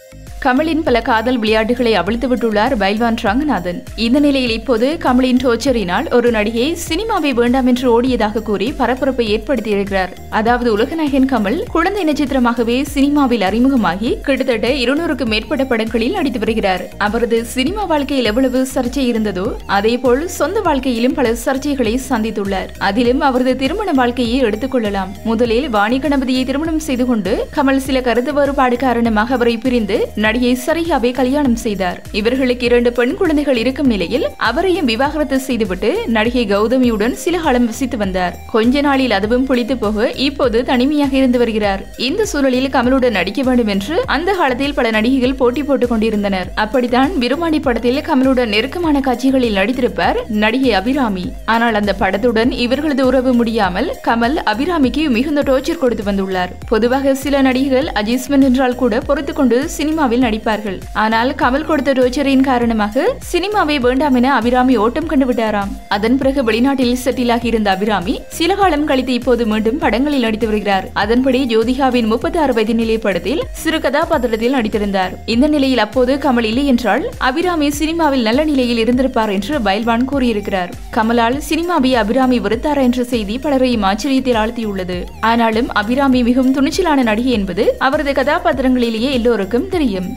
கமலின் பல காதல் விளையாட்டுகளை அவிழ்த்து விட்டுள்ளார் பைல்வான் ரங்கநாதன் இந்த நிலையில் இப்போது கமலின் டோச்சரினால் ஒரு நடிகை சினிமாவை வேண்டாம் என்று ஓடியதாக கூறி பரபரப்பை ஏற்படுத்தியிருக்கிறார் அதாவது உலகநாயகன் கமல் குழந்தை நட்சத்திரமாகவே சினிமாவில் அறிமுகமாகி கிட்டத்தட்ட இருநூறுக்கும் மேற்பட்ட படங்களில் நடித்து வருகிறார் அவரது சினிமா வாழ்க்கையில் எவ்வளவு சர்ச்சை இருந்ததோ அதேபோல் சொந்த வாழ்க்கையிலும் பல சர்ச்சைகளை சந்தித்துள்ளார் அதிலும் அவரது திருமண வாழ்க்கையை எடுத்துக் கொள்ளலாம் முதலில் வாணி கணபதியை திருமணம் செய்து கொண்டு கமல் சில கருத்து வேறுபாடு காரணமாக அவரை பிரிந்து நடிகை சரியாவை கல்யாணம் செய்தார் இவர்களுக்கு இரண்டு பெண் குழந்தைகள் இருக்கும் நிலையில் அவரையும் விவாகரத்து செய்துவிட்டு நடிகை கௌதமியுடன் சில காலம் வசித்து வந்தார் கொஞ்ச நாளில் அதுவும் புளித்து போக இப்போது தனிமையாக இருந்து வருகிறார் இந்த சூழலில் கமலுடன் நடிக்க வேண்டும் என்று அந்த காலத்தில் பல நடிகைகள் போட்டி போட்டுக் கொண்டிருந்தனர் அப்படித்தான் விருமாண்டி படத்தில் கமலுடன் நெருக்கமான காட்சிகளில் நடித்திருப்பார் நடிகை அபிராமி ஆனால் அந்த படத்துடன் இவர்களது உறவு முடியாமல் கமல் அபிராமிக்கு மிகுந்த டோர்ச்சர் கொடுத்து வந்துள்ளார் பொதுவாக சில நடிகைகள் அஜிஸ்மெண்ட் என்றால் கூட பொறுத்துக் கொண்டு சினிமாவில் நடிப்பார்கள் ஆனால் கமல் கொடுத்த டோர்ச்சரின் காரணமாக சினிமாவை வேண்டாம் என அபிராமி ஓட்டம் கண்டு விட்டாராம் அதன் பிறகு வெளிநாட்டில் செட்டில் ஆகியிருந்த அபிராமி சில காலம் கழித்து இப்போது மீண்டும் படங்களில் நடித்து வருகிறார் அதன்படி ஜோதிகாவின் முப்பத்தி ஆறு வயது நிலை படத்தில் சிறு கதாபாத்திரத்தில் நடித்திருந்தார் இந்த நிலையில் அப்போது கமல் இல்லை என்றால் அபிராமி சினிமாவில் நல்ல நிலையில் இருந்திருப்பார் என்று பைல்வான் கூறியிருக்கிறார் கமலால் சினிமாவை அபிராமி வெறுத்தார் என்ற செய்தி பலரையும் ஆச்சரியத்தில் ஆழ்த்தியுள்ளது ஆனாலும் அபிராமி மிகவும் துணிச்சலான நடிகை என்பது அவரது கதாபாத்திரங்களிலேயே எல்லோருக்கும் தெரியும்